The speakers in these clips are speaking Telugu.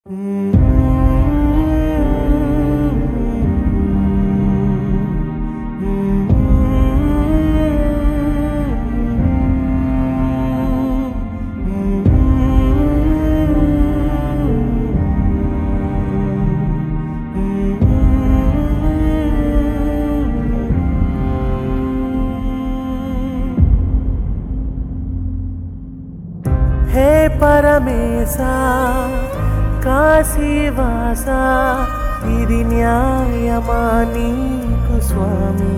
హే పరమేశ కాశీవాస ఇది న్యాయమా నీకు స్వామి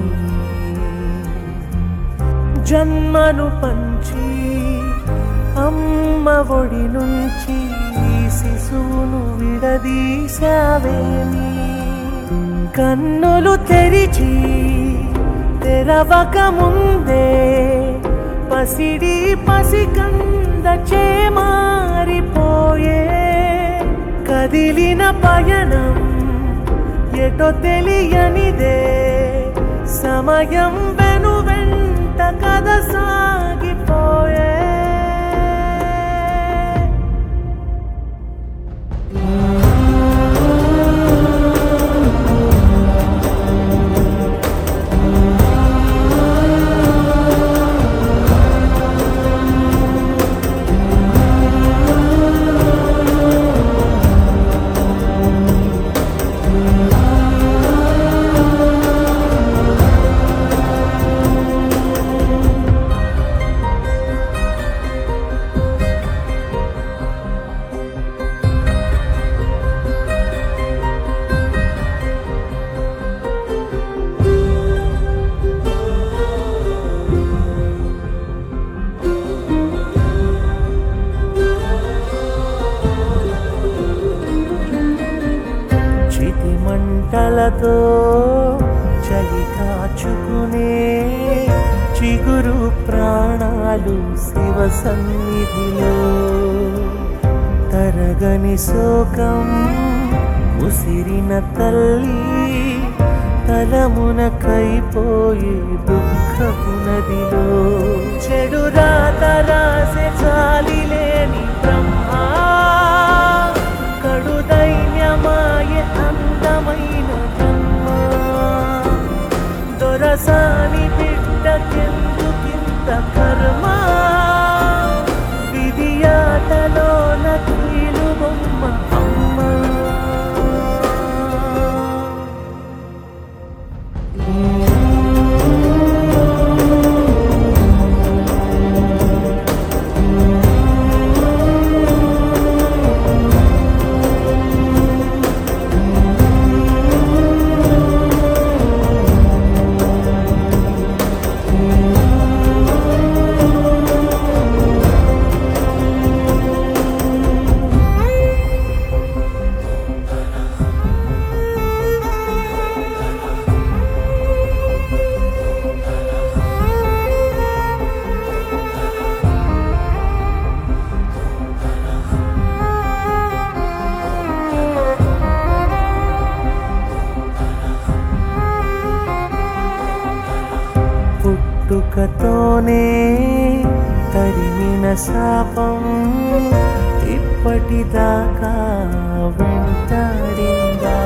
జన్మను పంచి అమ్మ ఒడి నుంచి ఈ శిశువును విడదీశావేమి కన్నులు తెరిచి తెరవక ముందే పసిడి పసికంద చేమారిపోయే కదిలిన పయనం ఎటో తెలియనిదే సమయం వెను వెంట కథ సాగిపోయే చితి మంటలతో చలి కాచుకునే చిగురు ప్రాణాలు శివ సన్నిధిలో తరగని శోకం ఉసిరిన తల్లి తలమున కైపోయి దుఃఖపు నదిలో చెడు రాత రాసే చాలి లేని బ్రహ్మ కడు దైన్యమాయ అందమైన జన్మ దొరసాని బిడ్డకెందుకింత కర్మ విధియాటలోన కీలు బొమ్మ అమ్మ పుట్టుకతోనే తరిమిన శాపం ఇప్పటిదాకా వెంటాడిందా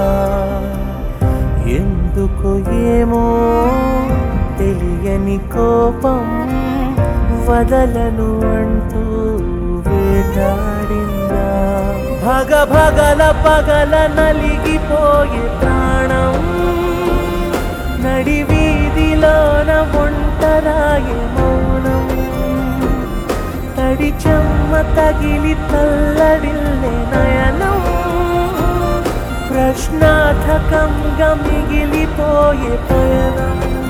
ఎందుకు ఏమో తెలియని కోపం వదలను అంటూ వేటాడిందా భగ భగల పగల నలిగిపోయే ప్రాణం నడి వీధిలోన ఒంటరాయే మౌనం తడి చెమ్మ తగిలి తల్లడిల్లే నయనం ప్రశ్నార్థకంగా మిగిలిపోయే పయనం